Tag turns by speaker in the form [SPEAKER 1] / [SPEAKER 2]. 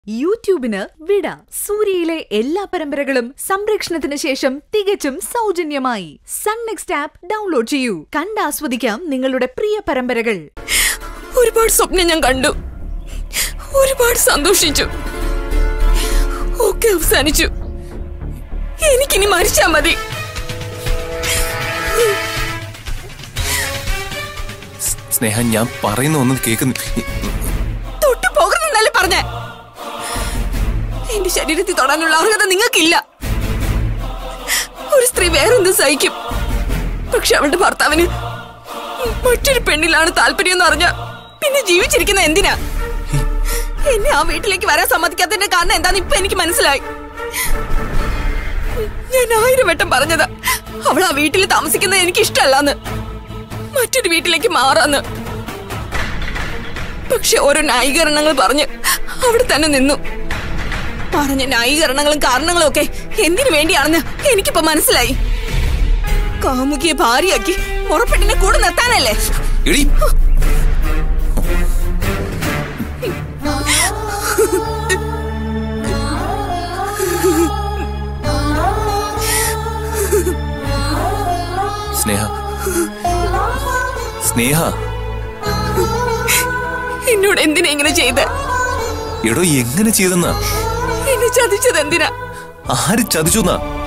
[SPEAKER 1] യൂട്യൂബിന് വിട സൂര്യയിലെ എല്ലാ പരമ്പരകളും സംരക്ഷണത്തിന് ശേഷം തികച്ചും സൗജന്യമായി സൺ നെക്സ്റ്റ് ആപ്പ് ഡൗൺലോഡ് ചെയ്യൂ കണ്ടാസ്വദിക്കാം നിങ്ങളുടെ പ്രിയ പരമ്പരകൾ
[SPEAKER 2] ഒരുപാട് സ്വപ്നം ഞാൻ കണ്ടു ഒരുപാട് സന്തോഷിച്ചു ഒക്കെ അവസാനിച്ചു എനിക്കിനി മരിച്ചാ മതി
[SPEAKER 3] സ്നേഹ ഞാൻ പറയുന്ന ഒന്നും കേൾക്കുന്നു
[SPEAKER 2] തൊട്ടു പോകരുതെന്നല്ലേ പറഞ്ഞേ എന്റെ ശരീരത്തിൽ തൊടാനുള്ള അർഹത നിങ്ങൾക്കില്ല ഒരു സ്ത്രീ വേറെന്തും സഹിക്കും പക്ഷെ അവളുടെ ഭർത്താവിന് മറ്റൊരു പെണ്ണിലാണ് താല്പര്യം എന്ന് അറിഞ്ഞ പിന്നെ ജീവിച്ചിരിക്കുന്ന എന്തിനാ എന്നെ ആ വീട്ടിലേക്ക് വരാൻ സമ്മതിക്കാത്തതിന്റെ കാരണം എന്താന്ന് ഇപ്പൊ എനിക്ക് മനസ്സിലായി ഞാൻ ആയിരം വട്ടം പറഞ്ഞതാ അവൾ ആ വീട്ടിൽ താമസിക്കുന്നത് എനിക്ക് ഇഷ്ടമല്ലാന്ന് മറ്റൊരു വീട്ടിലേക്ക് മാറാന്ന് പക്ഷെ ഓരോ ന്യായീകരണങ്ങൾ പറഞ്ഞ് അവിടെ തന്നെ നിന്നു പറഞ്ഞ ന്യായീകരണങ്ങളും കാരണങ്ങളും ഒക്കെ എന്തിനു വേണ്ടിയാണെന്ന് എനിക്കിപ്പോ മനസ്സിലായി കാമുകിയെ ഭാര്യയാക്കി ഉറപ്പെട്ടിനെ കൂടെ നിർത്താനല്ലേ
[SPEAKER 3] എടി സ്നേഹ സ്നേഹ
[SPEAKER 2] എന്നോട് എന്തിനാ ഇങ്ങനെ ചെയ്ത്
[SPEAKER 3] എടോ എങ്ങനെ ചെയ്തെന്നാ
[SPEAKER 2] എന്നെ ചതിച്ചത് എന്തിനാ
[SPEAKER 3] ആര് ചതിച്ചു